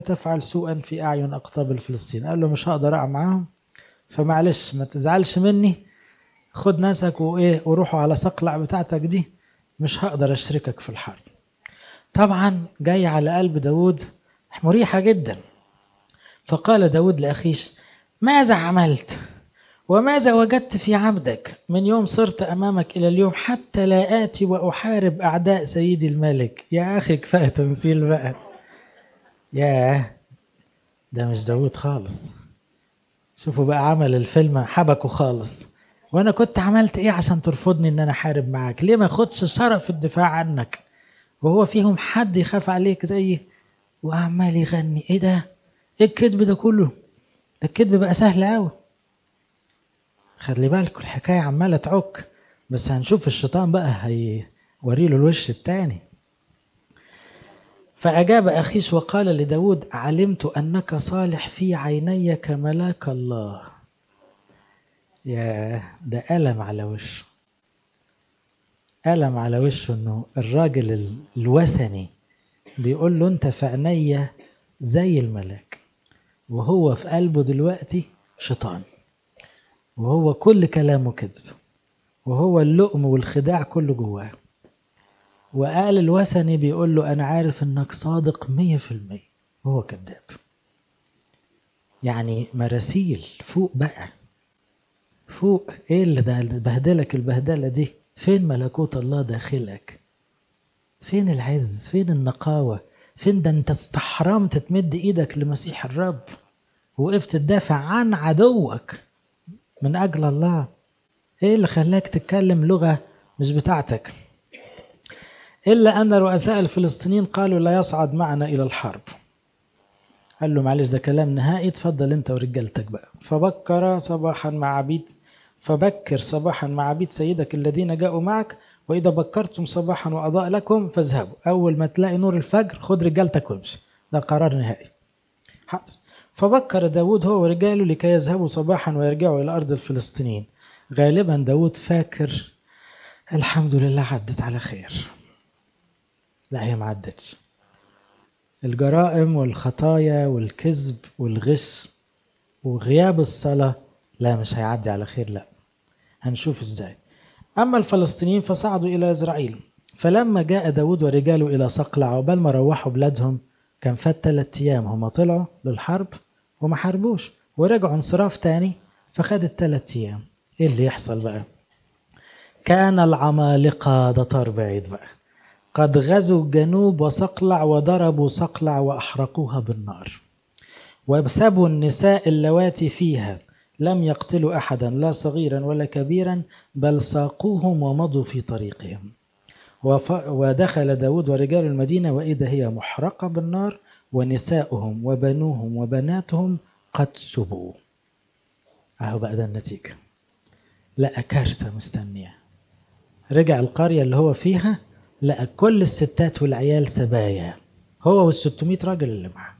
تفعل سوءا في أعين أقطاب الفلسطين قال له مش هقدر أقع معاهم فمعلش ما تزعلش مني خد ناسك وإيه وروحوا على صقلع بتاعتك دي مش هقدر أشركك في الحرب طبعا جاي على قلب داود مريحة جدا فقال داود لأخيش ماذا عملت وماذا وجدت في عبدك من يوم صرت أمامك إلى اليوم حتى لا آتي وأحارب أعداء سيدي الملك يا أخي كفاية تمثيل بقى ياه ده مش داود خالص شوفوا بقى عمل الفيلم حبكه خالص وانا كنت عملت ايه عشان ترفضني ان انا احارب معاك ليه ما اخدش شرف الدفاع عنك وهو فيهم حد يخاف عليك زيي وعمال يغني ايه ده ايه الكذب ده كله ده الكذب بقى سهل قوي خلي بالكم الحكاية عمالة تعك بس هنشوف الشيطان بقى هيوري له الوش التاني فأجاب أخيش وقال لداود علمت أنك صالح في عيني كملاك الله يا ده ألم على وشه ألم على وشه أنه الراجل الوثني بيقول له أنت في عيني زي الملاك وهو في قلبه دلوقتي شيطان وهو كل كلامه كذب وهو اللؤم والخداع كله جواه وقال الوثني بيقول له أنا عارف إنك صادق مية في المية وهو كذاب يعني مراسيل فوق بقى فوق ايه اللي ده بهدلك البهدلة دي فين ملكوت الله داخلك فين العز فين النقاوة فين ده انت استحرمت تمد ايدك لمسيح الرب وقفت تدافع عن عدوك من اجل الله ايه اللي خلاك تتكلم لغة مش بتاعتك إلا أن رؤساء الفلسطينيين قالوا لا يصعد معنا إلى الحرب قال له معلش ده كلام نهائي تفضل أنت ورجالتك بقى فبكر صباحا مع عبيد فبكر صباحا مع عبيد سيدك الذين جاءوا معك وإذا بكرتم صباحا وأضاء لكم فاذهبوا أول ما تلاقي نور الفجر خد رجالتك وامشي ده قرار نهائي حاضر فبكر داود هو ورجاله لكي يذهبوا صباحا ويرجعوا إلى أرض الفلسطينيين غالبا داود فاكر الحمد لله عدت على خير لا هي ما عدتش الجرائم والخطايا والكذب والغش وغياب الصلاة لا مش هيعدي على خير لا هنشوف ازاي أما الفلسطينيين فصعدوا إلى إسرائيل فلما جاء داود ورجاله إلى صقلع عقبال ما روحوا بلادهم كان فات ثلاث أيام هم طلعوا للحرب وما حاربوش ورجعوا انصراف تاني فخدت ثلاث أيام إيه اللي يحصل بقى كان العمالقة ده طار بعيد بقى قد غزوا الجنوب وصقلع وضربوا صقلع وأحرقوها بالنار وسبوا النساء اللواتي فيها لم يقتلوا أحدا لا صغيرا ولا كبيرا بل ساقوهم ومضوا في طريقهم ودخل داود ورجال المدينة وإذا هي محرقة بالنار ونساؤهم وبنوهم وبناتهم قد سبوا أهو بقى ده النتيجة لقى كارثة مستنية رجع القرية اللي هو فيها لقى كل الستات والعيال سبايا هو والستمائة راجل اللي معاه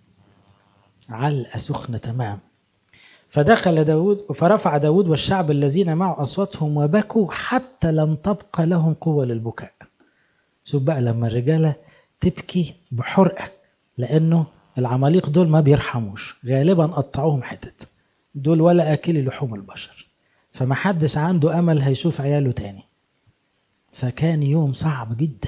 علقة سخنة تمام فدخل داود فرفع داود والشعب الذين معه أصواتهم وبكوا حتى لم تبقى لهم قوة للبكاء شوف بقى لما الرجالة تبكي بحرقة لأنه العماليق دول ما بيرحموش غالبا قطعوهم حتت دول ولا أكل لحوم البشر فمحدش عنده أمل هيشوف عياله تاني فكان يوم صعب جدا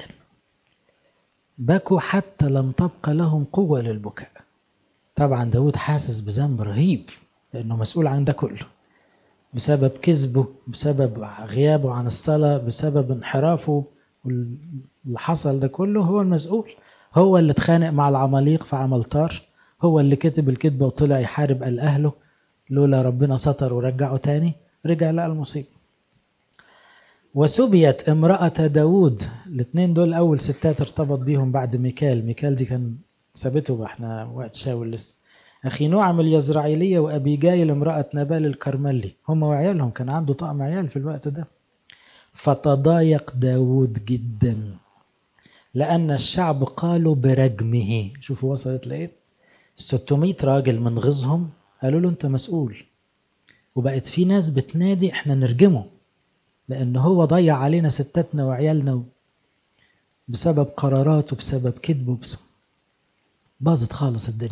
بكوا حتى لم تبقى لهم قوة للبكاء طبعا داود حاسس بذنب رهيب لأنه مسؤول عن ده كله بسبب كذبه بسبب غيابه عن الصلاة بسبب انحرافه اللي حصل ده كله هو المسؤول هو اللي اتخانق مع العماليق في عمل طار هو اللي كتب الكذبة وطلع يحارب قال أهله لولا ربنا ستر ورجعه تاني رجع لقى المصيبة وسبيت امرأة داود الاثنين دول أول ستات ارتبط بيهم بعد ميكال ميكال دي كان سابته احنا وقت شاول لسه أخي نعم اليزرعيلية وأبي جايل امرأة نبال الكرملي هم وعيالهم كان عنده طقم عيال في الوقت ده فتضايق داود جدا لأن الشعب قالوا برجمه شوفوا وصلت لإيه 600 راجل من غزهم قالوا له أنت مسؤول وبقت في ناس بتنادي احنا نرجمه لأن هو ضيع علينا ستاتنا وعيالنا بسبب قراراته بسبب كذبه بسبب باظت خالص الدنيا